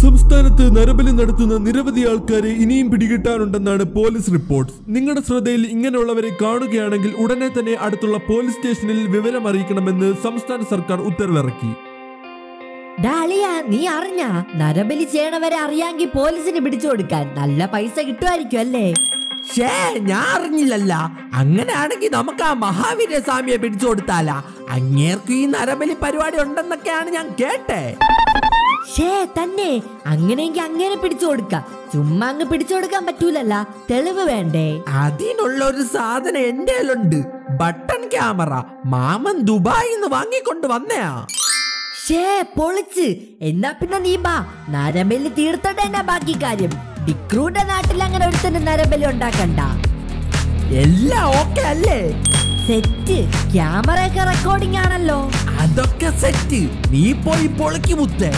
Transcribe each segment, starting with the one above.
സംസ്ഥാനത്ത് നരബലി നടത്തുന്ന നിരവധി ആൾക്കാരെ ഇനിയും പിടികിട്ടാനുണ്ടെന്നാണ് പോലീസ് റിപ്പോർട്ട് നിങ്ങളുടെ ശ്രദ്ധയിൽ ഇങ്ങനെയുള്ളവരെ കാണുകയാണെങ്കിൽ ഉടനെ തന്നെ അടുത്തുള്ള പോലീസ് സ്റ്റേഷനിൽ വിവരം അറിയിക്കണമെന്ന് സംസ്ഥാന സർക്കാർ ഉത്തരവിറക്കി ഡാളിയ നീ അറിഞ്ഞ നരബലി ചെയ്യണവരെ അറിയാമെങ്കിൽ പോലീസിന് പിടിച്ചു കൊടുക്കാൻ നല്ല പൈസ കിട്ടുമായിരിക്കും അല്ലേ ഷേ ഞാൻ അറിഞ്ഞില്ലല്ല അങ്ങനെയാണെങ്കിൽ നമുക്ക് ആ മഹാവീര സ്വാമിയെ പിടിച്ചു കൊടുത്താലാ അങ്ങേർക്ക് ഈ നരബലി പരിപാടി ഉണ്ടെന്നൊക്കെയാണ് ഞാൻ കേട്ടേ ഷേ തന്നെ അങ്ങനെയെങ്കിൽ അങ്ങനെ പിടിച്ചു കൊടുക്കാം ചുമ്മാ അങ്ങ് പിടിച്ചു കൊടുക്കാൻ പറ്റൂലല്ല തെളിവ് വേണ്ടേ അതിനുള്ള ഒരു സാധനം എന്റെ കയ്യിലുണ്ട് ബട്ടൺ ക്യാമറ മാമൻ ദുബായിൽ നിന്ന് വാങ്ങിക്കൊണ്ട് വന്നയാ ഷേ പൊളിച്ച് എന്നാ പിന്നെ നീ ബാ നരബലി തീർത്തിട്ട് എന്നാ ബാക്കി കാര്യം ഡിക്രൂന്റെ നാട്ടിൽ അങ്ങനെ ഒരുത്തന് നരബലി ഉണ്ടാക്കണ്ട എല്ലാം ഓക്കെ അല്ലേ സെറ്റ് ക്യാമറയൊക്കെ റെക്കോർഡിംഗ് ആണല്ലോ അതൊക്കെ സെറ്റ് നീ പോയി പൊളിക്ക് മുത്തേ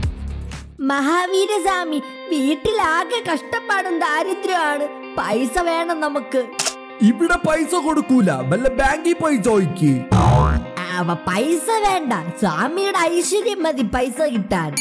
മഹാവീരസ്വാമി വീട്ടിലാകെ കഷ്ടപ്പാടും ദാരിദ്ര്യമാണ് പൈസ വേണം നമുക്ക് ഇവിടെ പൈസ കൊടുക്കൂല വല്ല ബാങ്കിൽ പോയി ചോദിക്ക് അവ പൈസ വേണ്ട സ്വാമിയുടെ ഐശ്വര്യം മതി പൈസ കിട്ടാൻ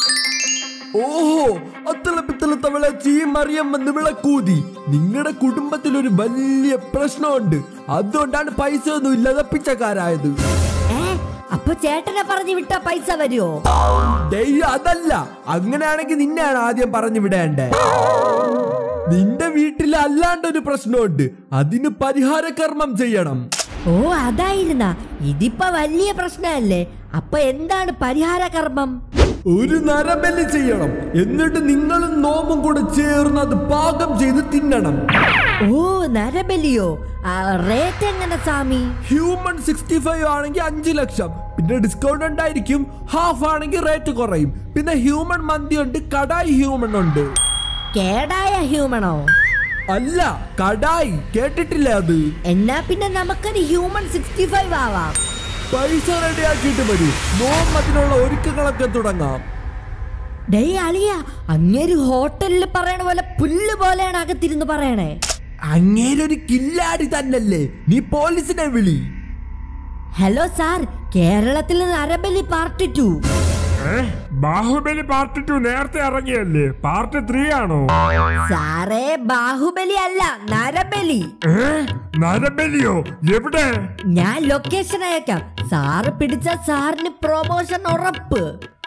ഓഹോ അത്തള പിത്തള തവള ചീമറിയം വന്ന് വിളക്കൂതി നിങ്ങളുടെ കുടുംബത്തിൽ ഒരു വലിയ പ്രശ്നമുണ്ട് അതുകൊണ്ടാണ് പൈസ ഒന്നും ഇല്ലാതെ പിച്ചക്കാരായത് ഏ അപ്പൊ ചേട്ടനെ പറഞ്ഞു വിട്ട പൈസ വരുമോ ഡേയ് അതല്ല അങ്ങനെയാണെങ്കിൽ നിന്നെയാണ് ആദ്യം പറഞ്ഞു വിടേണ്ടേ നിന്റെ വീട്ടിൽ അല്ലാണ്ടൊരു പ്രശ്നമുണ്ട് അതിന് പരിഹാര കർമ്മം ചെയ്യണം ഓ അതായിരുന്ന ഇതിപ്പോ വലിയ പ്രശ്നമല്ലേ അപ്പൊ എന്താണ് പരിഹാര കർമ്മം ഒരു നരബലി ചെയ്യണം എന്നിട്ട് നിങ്ങളും നോമും കൂടെ ചേർന്ന് അത് പാകം ചെയ്ത് തിന്നണം ഓ നരബലിയോ ആ, റേറ്റ് എങ്ങനെ സ്വാമി ഹ്യൂമൻ സിക്സ്റ്റി ഫൈവ് ആണെങ്കിൽ അഞ്ച് ലക്ഷം പിന്നെ ഡിസ്കൗണ്ട് ഉണ്ടായിരിക്കും ഹാഫ് ആണെങ്കിൽ റേറ്റ് കുറയും പിന്നെ ഹ്യൂമൻ മന്തി ഉണ്ട് കടായി ഹ്യൂമൻ ഉണ്ട് കേടായ ഹ്യൂമണോ അല്ല കടായി കേട്ടിട്ടില്ലേ അത് എന്നാ പിന്നെ നമുക്കൊരു ഹ്യൂമൻ സിക്സ്റ്റി ഫൈവ് ആവാം പൈസ റെഡിയാക്കിയിട്ട് വരൂ നോം അതിനുള്ള ഒരുക്കങ്ങളൊക്കെ തുടങ്ങാം ഡേ അളിയ അങ്ങേര് ഹോട്ടലിൽ പറയണ പോലെ പുല്ല് പോലെയാണ് അകത്തിരുന്ന് പറയണേ അങ്ങേരൊരു കില്ലാടി തന്നല്ലേ നീ പോലീസിനെ വിളി ഹലോ സാർ കേരളത്തിൽ നരബലി പാർട്ട് ടു ഏ? ബാഹുബലി പാർട്ട് ടു നേരത്തെ ഇറങ്ങിയല്ലേ പാർട്ട് ത്രീ ആണോ സാറേ ബാഹുബലി അല്ല നരബലി ഏ? നരബലിയോ എവിടെ ഞാൻ ലൊക്കേഷൻ അയക്കാം സാറ് പിടിച്ച സാറിന് പ്രൊമോഷൻ ഉറപ്പ്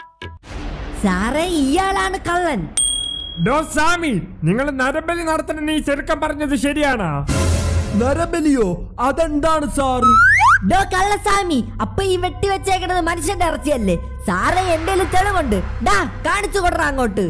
സാറേ ഇയാളാണ് കള്ളൻ ഡോ സാമി നിങ്ങൾ നരബലി നടത്തണ നീ ചെറുക്കം പറഞ്ഞത് ശരിയാണോ നരബലിയോ അതെന്താണ് സാർ ഡോ കള്ളസ്വാമി അപ്പൊ ഈ വെട്ടി വെച്ചേക്കണത് മനുഷ്യന്റെ ഇറച്ചിയല്ലേ സാറേ എന്റെ തെളിവുണ്ട് ഡാ കാണിച്ചു കൊടുറ അങ്ങോട്ട്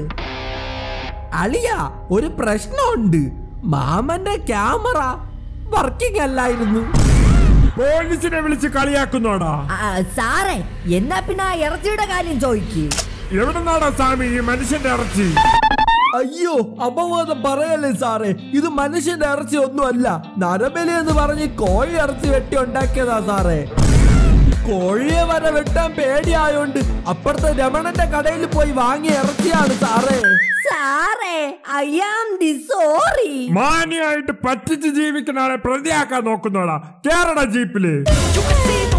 അളിയ ഒരു പ്രശ്നമുണ്ട് മാമന്റെ ക്യാമറ വർക്കിംഗ് അല്ലായിരുന്നു പോലീസിനെ വിളിച്ച് കളിയാക്കുന്നോടാ ആ, സാറേ എന്നാ പിന്നെ ആ ഇറച്ചിയുടെ കാര്യം ചോദിക്ക് എവിടുന്നാടാ സാമി ഈ മനുഷ്യന്റെ ഇറച്ചി അയ്യോ അപവാദം പറയല്ലേ സാറേ ഇത് മനുഷ്യന്റെ ഇറച്ചി ഒന്നുമല്ല നരബലി എന്ന് പറഞ്ഞ് കോഴി ഇറച്ചി വെട്ടി ഉണ്ടാക്കിയതാ സാറേ കോഴിയെ വരെ വെട്ടാൻ പേടിയായോണ്ട് അപ്പുറത്തെ രമണന്റെ കടയിൽ പോയി വാങ്ങിയ ഇറച്ചിയാണ് സാറേ സാറേ ഐ ആം ദി സോറി മാന്യായിട്ട് പറ്റിച്ച് ജീവിക്കുന്ന ആളെ പ്രതിയാക്കാൻ നോക്കുന്നോടാ കേരള ജീപ്പില് ചുമസിൽ